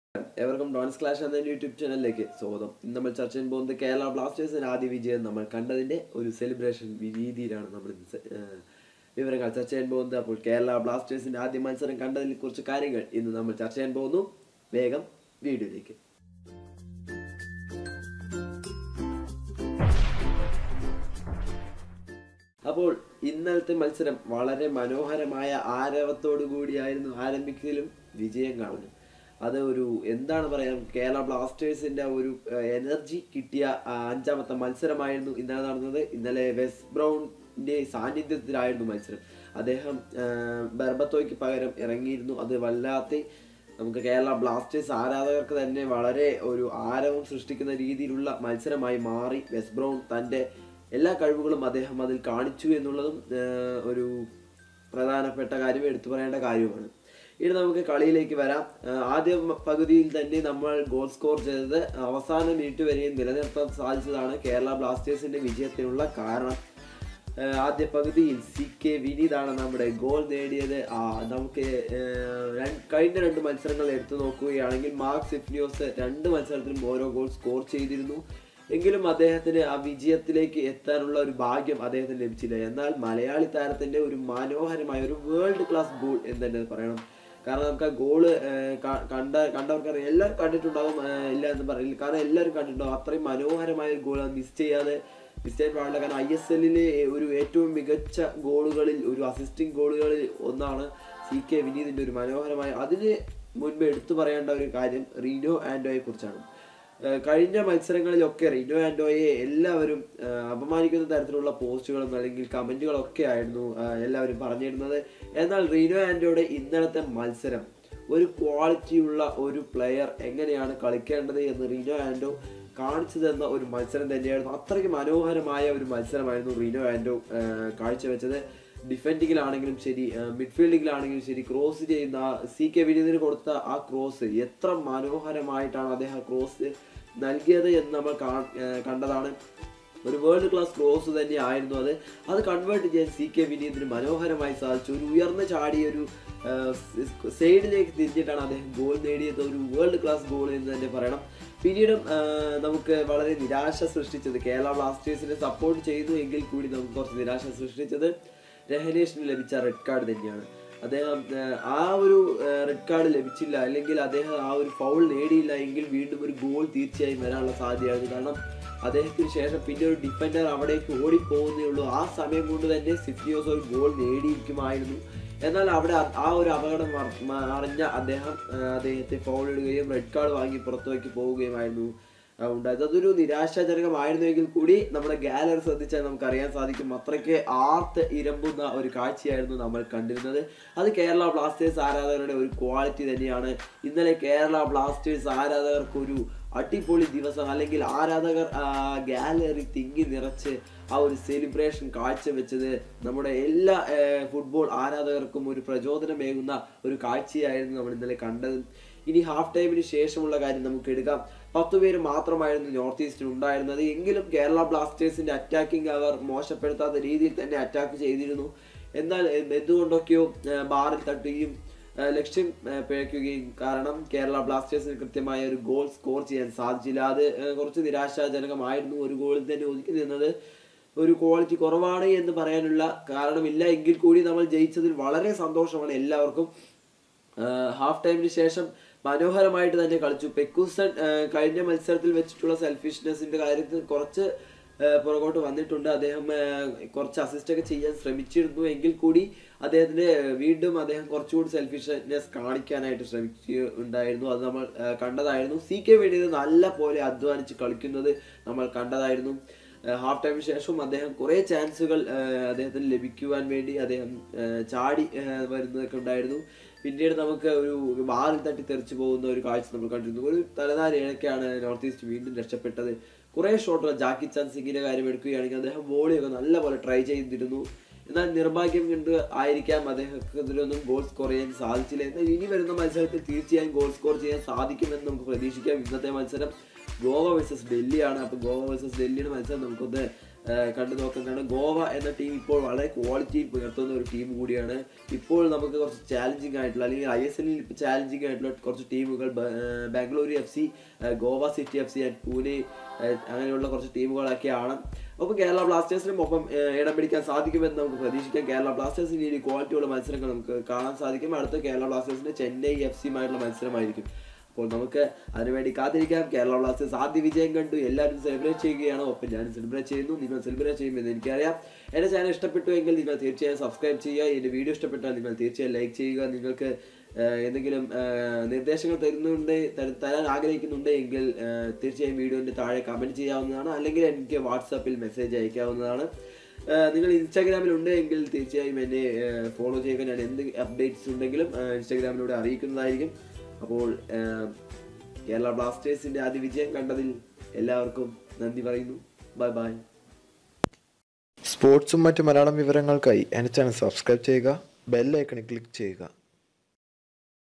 എവർക്കും Dons Clash എന്ന YouTube ചാനലിലേക്ക് സ്വാഗതം ഇന്ന് നമ്മൾ ചർച്ച ചെയ്യാൻ പോകുന്നത് കേരള ബ്ലാസ്റ്റേഴ്സിന് ആദ്യ വിജയം നമ്മൾ കണ്ടതിന്റെ ഒരു സെലിബ്രേഷൻ രീതിയിലാണ് നമ്മൾ ഇന്ന് സെ- ഏഹ് വിവരങ്ങൾ ചർച്ച ചെയ്യാൻ പോകുന്നത് അപ്പോൾ കേരള ബ്ലാസ്റ്റേഴ്സിന്റെ ആദ്യ മത്സരം കണ്ടതിൽ കുറച്ച് കാര്യങ്ങൾ ഇന്ന് നമ്മൾ ചർച്ച ചെയ്യാൻ പോകുന്നു വേഗം വീഡിയോയിലേക്ക് അപ്പോൾ ഇന്നലത്തെ മത്സരം വളരെ മനോഹരമായ ആരവത്തോടു കൂടിയായിരുന്നു ആരംഭിക്കലും വിജയം കാണുന്നു അത് ഒരു എന്താണ് പറയാ കേരള ബ്ലാസ്റ്റേഴ്സിന്റെ ഒരു എനർജി കിട്ടിയ ആ, അഞ്ചാമത്തെ മത്സരമായിരുന്നു ഇന്നലെ നടന്നത് ഇന്നലെ വെസ്റ്റ് ബ്രൗണിന്റെ സാന്നിധ്യത്തിലായിരുന്നു മത്സരം അദ്ദേഹം ആ, ബർബത്തോയ്ക്ക് പകരം ഇറങ്ങിയിരുന്നു അത് വല്ലാത്ത നമുക്ക് കേരള ബ്ലാസ്റ്റേഴ്സ് ആരാധകർക്ക് തന്നെ വളരെ ഒരു ആരവം സൃഷ്ടിക്കുന്ന രീതിയിലുള്ള മത്സരമായി മാറി വെസ്റ്റ് ബ്രൗൺ തൻ്റെ എല്ലാ കഴിവുകളും അദ്ദേഹം അതിൽ കാണിച്ചു എന്നുള്ളതും ആഹ്, ഒരു പ്രധാനപ്പെട്ട കാര്യം എടുത്തു പറയേണ്ട കാര്യമാണ് ഇനി നമുക്ക് കളിയിലേക്ക് വരാം ആഹ്, ആദ്യ മ- പകുതിയിൽ തന്നെ നമ്മൾ ഗോൾ സ്കോർ ചെയ്തത് അവസാന മിനിറ്റ് വരെയും നിലനിർത്താൻ സാധിച്ചതാണ് കേരള ബ്ലാസ്റ്റേഴ്സിന്റെ വിജയത്തിനുള്ള കാരണം ആഹ് ആദ്യ പകുതിയിൽ സി കെ വിനീതാണ് നമ്മുടെ ഗോൾ നേടിയത് ആ, നമുക്ക് ആഹ്, രണ്ട്- കഴിഞ്ഞ രണ്ട് മത്സരങ്ങൾ എടുത്തു നോക്കുകയാണെങ്കിൽ മാർക്ക് സിഫ്നിയോസ് രണ്ട് മത്സരത്തിലും ഓരോ ഗോൾ സ്കോർ ചെയ്തിരുന്നു എങ്കിലും അദ്ദേഹത്തിന് ആ വിജയത്തിലേക്ക് എത്താനുള്ള ഒരു ഭാഗ്യം അദ്ദേഹത്തിന് ലഭിച്ചില്ല എന്നാൽ മലയാളി താരത്തിന്റെ ഒരു മനോഹരമായ ഒരു വേൾഡ് ക്ലാസ് ഗോൾ എന്ന് തന്നെ പറയണം കാരണം നമുക്ക് ആ ഗോള് കണ്ട കണ്ടവർക്കറിയാം എല്ലാവരും കണ്ടിട്ടുണ്ടാവും ആഹ് ഇല്ല എന്ന് പറയില്ല കാരണം എല്ലാവരും കണ്ടിട്ടുണ്ടാവും അത്രയും മനോഹരമായ ഒരു ഗോൾ മിസ് ചെയ്യാതെ മിസ് ചെയ്യാൻ പാടില്ല കാരണം ഐ എസ് എല്ലിലെ ഒരു ഏറ്റവും മികച്ച ഗോളുകളിൽ ഒരു അസിസ്റ്റിംഗ് ഗോളുകളിൽ ഒന്നാണ് സി കെ വിനീതിന്റെ ഒരു മനോഹരമായ അതിന് മുൻപ് എടുത്തു പറയേണ്ട ഒരു കാര്യം റീനോ ആൻഡോയെ കുറിച്ചാണ് ഏഹ് കഴിഞ്ഞ മത്സരങ്ങളിലൊക്കെ റിനോ ആൻഡോയെ എല്ലാവരും ഏഹ് അപമാനിക്കുന്ന തരത്തിലുള്ള പോസ്റ്റുകളും അല്ലെങ്കിൽ കമന്റുകളൊക്കെ ആയിരുന്നു ഏഹ് എല്ലാവരും പറഞ്ഞിരുന്നത് എന്നാൽ റീനോ ആൻഡോയുടെ ഇന്നലത്തെ മത്സരം ഒരു ക്വാളിറ്റിയുള്ള ഒരു പ്ലെയർ എങ്ങനെയാണ് കളിക്കേണ്ടത് എന്ന് റീനോ ആൻഡോ കാണിച്ചു തന്ന ഒരു മത്സരം തന്നെയായിരുന്നു അത്രയ്ക്ക് മനോഹരമായ ഒരു മത്സരമായിരുന്നു റീനോ ആൻഡോ ഏഹ് കാഴ്ചവെച്ചത് ഡിഫെൻഡിങ്ങിലാണെങ്കിലും ശരി മിഡ്ഫീൽഡിങ്ങിലാണെങ്കിലും ശരി ക്രോസ് ചെയ്യുന്ന സി കെ വിനീതിന് കൊടുത്ത ആ ക്രോസ് എത്ര മനോഹരമായിട്ടാണ് അദ്ദേഹം ആ ക്രോസ് നൽകിയത് എന്ന് നമ്മൾ കാ- ഏഹ് കണ്ടതാണ് ഒരു വേൾഡ് ക്ലാസ് ക്രോസ് തന്നെ ആയിരുന്നു അത് അത് കൺവേർട്ട് ചെയ്യാൻ സി കെ വിനീതിന് മനോഹരമായി സാധിച്ചു ഒരു ഉയർന്ന ചാടിയ ഒരു സൈഡിലേക്ക് തിരിഞ്ഞിട്ടാണ് അദ്ദേഹം ഗോൾ നേടിയത് ഒരു വേൾഡ് ക്ലാസ് ഗോൾ എന്ന് തന്നെ പറയണം പിന്നീടും ആ, നമുക്ക് വളരെ നിരാശ സൃഷ്ടിച്ചത് കേരള ബ്ലാസ്റ്റേഴ്സിനെ സപ്പോർട്ട് ചെയ്തു എങ്കിൽ കൂടി നമുക്ക് കുറച്ച് നിരാശ സൃഷ്ടിച്ചത് രഹനേഷിന് ലഭിച്ച റെഡ് കാർഡ് തന്നെയാണ് അദ്ദേഹം ആ, ആ ഒരു റെഡ് കാർഡ് ലഭിച്ചില്ല അല്ലെങ്കിൽ അദ്ദേഹം ആ ഒരു ഫൗൾ നേടിയില്ല എങ്കിൽ വീണ്ടും ഒരു ഗോൾ തീർച്ചയായും വരാനുള്ള സാധ്യതയായിരുന്നു കാരണം അദ്ദേഹത്തിന് ശേഷം പിന്നെ ഒരു ഡിഫൻഡർ അവിടേക്ക് ഓടിപ്പോകുന്നേ ഉള്ളൂ ആ സമയം കൊണ്ട് തന്നെ സിഫ്നിയോസ് ഒരു ഗോൾ നേടിയിരിക്കുമായിരുന്നു എന്നാൽ അവിടെ അ- ആ ഒരു അപകടം മറ- മ- അറിഞ്ഞ അദ്ദേഹം ആ, അദ്ദേഹത്തെ ഫൗൾ ഇടുകയും റെഡ് കാർഡ് വാങ്ങി പുറത്തേക്ക് പോവുകയുമായിരുന്നു ആ, ഉണ്ടായത് അതൊരു നിരാശാജനകമായിരുന്നുവെങ്കിൽ കൂടി നമ്മുടെ ഗാലറി ശ്രദ്ധിച്ചാൽ നമുക്ക് അറിയാൻ സാധിക്കും അത്രയ്ക്ക് ആർത്ത് ഇരമ്പുന്ന ഒരു കാഴ്ചയായിരുന്നു നമ്മൾ കണ്ടിരുന്നത് അത് കേരള ബ്ലാസ്റ്റേഴ്സ് ആരാധകരുടെ ഒരു ക്വാളിറ്റി തന്നെയാണ് ഇന്നലെ കേരള ബ്ലാസ്റ്റേഴ്സ് ആരാധകർക്ക് ഒരു അടിപൊളി ദിവസം അല്ലെങ്കിൽ ആരാധകർ ഗാലറി തിങ്ങി നിറച്ച് ആ ഒരു സെലിബ്രേഷൻ കാഴ്ചവെച്ചത് നമ്മുടെ എല്ലാ ഫുട്ബോൾ ആരാധകർക്കും ഒരു പ്രചോദനമേകുന്ന ഒരു കാഴ്ചയായിരുന്നു നമ്മൾ ഇന്നലെ കണ്ടത് ഇനി ഹാഫ് ടൈമിന് ശേഷമുള്ള കാര്യം നമുക്ക് എടുക്കാം പത്ത് പേര് മാത്രമായിരുന്നു നോർത്ത് ഈസ്റ്റിൽ ഉണ്ടായിരുന്നത് എങ്കിലും കേരള ബ്ലാസ്റ്റേഴ്സിന്റെ അറ്റാക്കിംഗ് അവർ മോശപ്പെടുത്താത്ത രീതിയിൽ തന്നെ അറ്റാക്ക് ചെയ്തിരുന്നു എന്നാൽ എന്ത് എന്തുകൊണ്ടൊക്കെയോ ആ, ബാറിൽ തട്ടുകയും ആ, ലക്ഷ്യം ആ, പിഴയ്ക്കുകയും കാരണം കേരള ബ്ലാസ്റ്റേഴ്സിന് കൃത്യമായ ഒരു ഗോൾ സ്കോർ ചെയ്യാൻ സാധിച്ചില്ല അത് ആ, കുറച്ച് നിരാശാജനകമായിരുന്നു ഒരു ഗോളിൽ തന്നെ ഒതുക്കി നിന്നത് ഒരു ക്വാളിറ്റി കുറവാണ് എന്ന് പറയാനുള്ള കാരണമില്ല എങ്കിൽ കൂടി നമ്മൾ ജയിച്ചതിൽ വളരെ സന്തോഷമാണ് എല്ലാവർക്കും ഹാഫ് ടൈമിന് ശേഷം മനോഹരമായിട്ട് തന്നെ കളിച്ചു പെക്കുസൺ ആഹ് കഴിഞ്ഞ മത്സരത്തിൽ വെച്ചിട്ടുള്ള സെൽഫിഷ്നെസിന്റെ കാര്യത്തിൽ കുറച്ച് ആഹ് പുറകോട്ട് വന്നിട്ടുണ്ട് അദ്ദേഹം ആഹ് കുറച്ച് അസിസ്റ്റ് ഒക്കെ ചെയ്യാൻ ശ്രമിച്ചിരുന്നു എങ്കിൽ കൂടി അദ്ദേഹത്തിന് വീണ്ടും അദ്ദേഹം കുറച്ചുകൂടി സെൽഫിഷ്നെസ് കാണിക്കാനായിട്ട് ശ്രമിച്ചിട്ടുണ്ടായിരുന്നു അത് നമ്മൾ ആഹ് കണ്ടതായിരുന്നു സി കെ വേണ്ടിയത് നല്ല പോലെ അധ്വാനിച്ച് കളിക്കുന്നത് നമ്മൾ കണ്ടതായിരുന്നു ഹാഫ് ടൈമിന് ശേഷം അദ്ദേഹം കുറേ ചാൻസുകൾ അദ്ദേഹത്തിന് ലഭിക്കുവാൻ വേണ്ടി അദ്ദേഹം ആഹ് ചാടി ആഹ് വരുന്നതൊക്കെ ഉണ്ടായിരുന്നു പിന്നീട് നമുക്ക് ഒരു വാറിൽ തട്ടി തെറിച്ചു പോകുന്ന ഒരു കാഴ്ച നമ്മൾ കണ്ടിരുന്നു ഒരു തലനാരിഴക്കാണ് നോർത്ത് ഈസ്റ്റ് വീണ്ടും രക്ഷപ്പെട്ടത് കുറേ ഷോട്ടുകൾ ജാക്കി ചാൻ സിംഗിന്റെ കാര്യം എടുക്കുകയാണെങ്കിൽ അദ്ദേഹം വോളിയൊക്കെ നല്ലപോലെ ട്രൈ ചെയ്തിരുന്നു എന്നാൽ നിർഭാഗ്യം കൊണ്ട് ആയിരിക്കാം അദ്ദേഹത്തിലൊന്നും ഗോൾ സ്കോർ ചെയ്യാൻ സാധിച്ചില്ല എന്നാൽ ഇനി വരുന്ന മത്സരത്തിൽ തീർച്ചയായും ഗോൾ സ്കോർ ചെയ്യാൻ സാധിക്കുമെന്ന് നമുക്ക് പ്രതീക്ഷിക്കാം ഇന്നത്തെ മത്സരം ഗോവ വേഴ്സസ് ഡൽഹിയാണ് അപ്പോൾ ഗോവ വേഴ്സസ് ഡൽഹിയുടെ മത്സരം നമുക്കൊന്ന് ഏഹ് കണ്ടു നോക്കുന്നതാണ് ഗോവ എന്ന ടീം ഇപ്പോൾ വളരെ ക്വാളിറ്റി ഉയർത്തുന്ന ഒരു ടീം കൂടിയാണ് ഇപ്പോൾ നമുക്ക് കുറച്ച് ചാലഞ്ചിങ് ആയിട്ടുള്ള അല്ലെങ്കിൽ ഐ എസ് എല്ലിൽ ഇപ്പോൾ ചാലഞ്ചിങ് ആയിട്ടുള്ള കുറച്ച് ടീമുകൾ ബ- ഏഹ് Bengaluru F C Goa city F C and Pune ഏഹ് അങ്ങനെയുള്ള കുറച്ച് ടീമുകളൊക്കെയാണ് ഒപ്പം കേരള ബ്ലാസ്റ്റേഴ്സിനും ഒപ്പം ഏഹ് ഇടം പിടിക്കാൻ സാധിക്കുമെന്ന് നമുക്ക് പ്രതീക്ഷിക്കാം കേരള ബ്ലാസ്റ്റേഴ്സിന് ഇനി ക്വാളിറ്റിയുള്ള മത്സരങ്ങൾ നമുക്ക് കാണാൻ സാധിക്കും അടുത്ത കേരള ബ്ലാസ്റ്റേഴ്സിന്റെ ചെന്നൈ എഫ് സിയുമായിട്ടുള്ള മത്സരമായിരിക്കും അപ്പോൾ നമുക്ക് അതിനുവേണ്ടി കാത്തിരിക്കാം കേരള ബ്ലാസ്റ്റേഴ്സ് ആദ്യ വിജയം കണ്ടു എല്ലാവരും സെലിബ്രേറ്റ് ചെയ്യുകയാണ് ഒപ്പം ഞാൻ സെലിബ്രേറ്റ് ചെയ്യുന്നു നിങ്ങൾ സെലിബ്രേറ്റ് ചെയ്യുമെന്ന് എനിക്കറിയാം എൻ്റെ ചാനൽ ഇഷ്ടപ്പെട്ടു എങ്കിൽ നിങ്ങൾ തീർച്ചയായും സബ്സ്ക്രൈബ് ചെയ്യുക എൻ്റെ വീഡിയോ ഇഷ്ടപ്പെട്ടാൽ നിങ്ങൾ തീർച്ചയായും ലൈക്ക് ചെയ്യുക നിങ്ങൾക്ക് ഏഹ്, എന്തെങ്കിലും ഏഹ്, നിർദ്ദേശങ്ങൾ തരുന്നുണ്ട് തര- തരാൻ ആഗ്രഹിക്കുന്നുണ്ട് എങ്കിൽ ഏഹ്, തീർച്ചയായും വീഡിയോൻ്റെ താഴെ കമൻറ്റ് ചെയ്യാവുന്നതാണ് അല്ലെങ്കിൽ എനിക്ക് വാട്സാപ്പിൽ മെസ്സേജ് അയക്കാവുന്നതാണ് ഏഹ്, നിങ്ങൾ ഇൻസ്റ്റാഗ്രാമിൽ ഉണ്ട് എങ്കിൽ തീർച്ചയായും എന്നെ ഫോളോ ചെയ്യുക ഞാൻ എന്ത് അപ്ഡേറ്റ്സ് ഉണ്ടെങ്കിലും ഏഹ്, ഇൻസ്റ്റാഗ്രാമിലൂടെ അറിയിക്കുന്നതായിരിക്കും അപ്പോൾ ഏഹ്, കേരള ബ്ലാസ്റ്റേഴ്സിന്റെ ആദ്യ വിജയം കണ്ടതിൽ എല്ലാവർക്കും നന്ദി പറയുന്നു ബൈ ബൈ സ്പോർട്സും മറ്റ് മലയാളം വിവരങ്ങൾക്കായി എൻ്റെ ചാനൽ സബ്സ്ക്രൈബ് ചെയ്യുക ബെല്ലൈക്കണിൽ ക്ലിക്ക് ചെയ്യുക